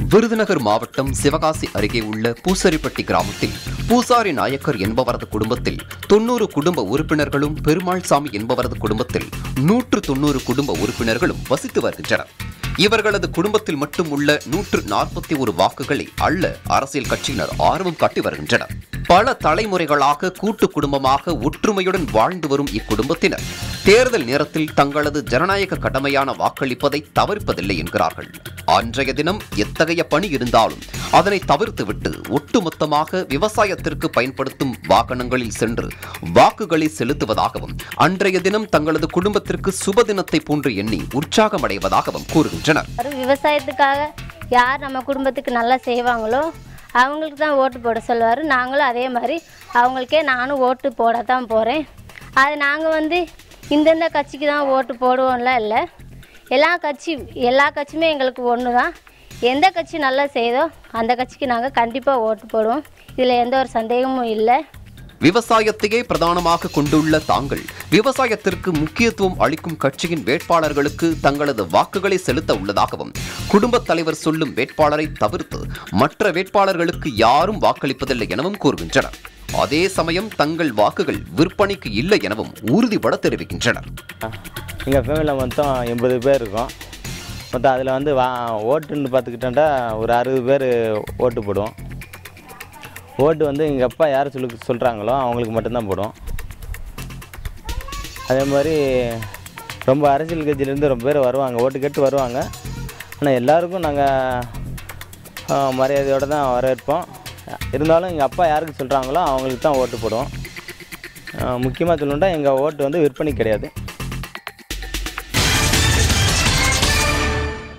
விருதுநகர் மாவட்டம் சிவகாசி அருகே உள்ள பூசரிப்பட்டி கிராமத்தில் பூசாரி நாயக்கர் என்பவரது குடும்பத்தில் தொன்னூறு குடும்ப உறுப்பினர்களும் பெருமாள் சாமி என்பவரது குடும்பத்தில் நூற்று தொன்னூறு குடும்ப உறுப்பினர்களும் வசித்து வருகின்றனர் இவர்களது குடும்பத்தில் மட்டும் உள்ள நூற்று நாற்பத்தி ஒரு வாக்குகளை அள்ள அரசியல் கட்சியினர் ஆர்வம் காட்டி வருகின்றனர் பல தலைமுறைகளாக கூட்டு குடும்பமாக ஒற்றுமையுடன் வாழ்ந்து வரும் இக்குடும்பத்தினர் தேர்தல் நேரத்தில் தங்களது ஜனநாயக கடமையான வாக்களிப்பதை தவிர்ப்பதில்லை என்கிறார்கள் அன்றைய தினம் எத்தகைய பணி இருந்தாலும் அதனை தவிர்த்துவிட்டு ஒட்டுமொத்தமாக விவசாயத்திற்கு பயன்படுத்தும் வாகனங்களில் சென்று வாக்குகளை செலுத்துவதாகவும் அன்றைய தினம் தங்களது குடும்பத்திற்கு சுப தினத்தை போன்று எண்ணி உற்சாகமடைவதாகவும் கூறுகின்றனர் ஒரு விவசாயத்துக்காக யார் நம்ம குடும்பத்துக்கு நல்லா செய்வாங்களோ அவங்களுக்கு தான் ஓட்டு போட சொல்லுவார் நாங்களும் அதே மாதிரி அவங்களுக்கே நானும் ஓட்டு போட தான் போகிறேன் அது நாங்கள் வந்து இந்தந்த கட்சிக்கு தான் ஓட்டு போடுவோம்லாம் இல்லை எல்லா கட்சி எல்லா கட்சியுமே எங்களுக்கு ஒன்று தான் எந்த கட்சி நல்லா செய்தோ அந்த கட்சிக்கு நாங்கள் கண்டிப்பாக ஓட்டு போடுவோம் இதில் எந்த ஒரு சந்தேகமும் இல்லை விவசாயத்தையே பிரதானமாக கொண்டுள்ள தாங்கள் விவசாயத்திற்கு முக்கியத்துவம் அளிக்கும் கட்சியின் வேட்பாளர்களுக்கு தங்களது வாக்குகளை செலுத்த உள்ளதாகவும் குடும்பத் தலைவர் சொல்லும் வேட்பாளரை தவிர்த்து மற்ற வேட்பாளர்களுக்கு யாரும் வாக்களிப்பதில்லை எனவும் கூறுகின்றனர் அதே சமயம் தங்கள் வாக்குகள் விற்பனைக்கு இல்லை எனவும் உறுதிபட தெரிவிக்கின்றனர் எங்கள் ஃபேமிலியில் மொத்தம் எண்பது பேர் இருக்கோம் மொத்தம் அதில் வந்து வா ஓட்டுன்னு பார்த்துக்கிட்டோம்டா ஒரு அறுபது பேர் ஓட்டு போடுவோம் ஓட்டு வந்து எங்கள் அப்பா யார் சொல்லு சொல்கிறாங்களோ அவங்களுக்கு மட்டும்தான் போடுவோம் அதே மாதிரி ரொம்ப அரசியல் கட்சியிலேருந்து ரொம்ப பேர் வருவாங்க ஓட்டு கேட்டு வருவாங்க ஆனால் எல்லாருக்கும் நாங்கள் மரியாதையோடு தான் வரவேற்போம் இருந்தாலும் எங்கள் அப்பா யாருக்கு சொல்கிறாங்களோ அவங்களுக்கு தான் ஓட்டு போடுவோம் முக்கியமாக சொல்லணுன்னா எங்கள் ஓட்டு வந்து விற்பனை கிடையாது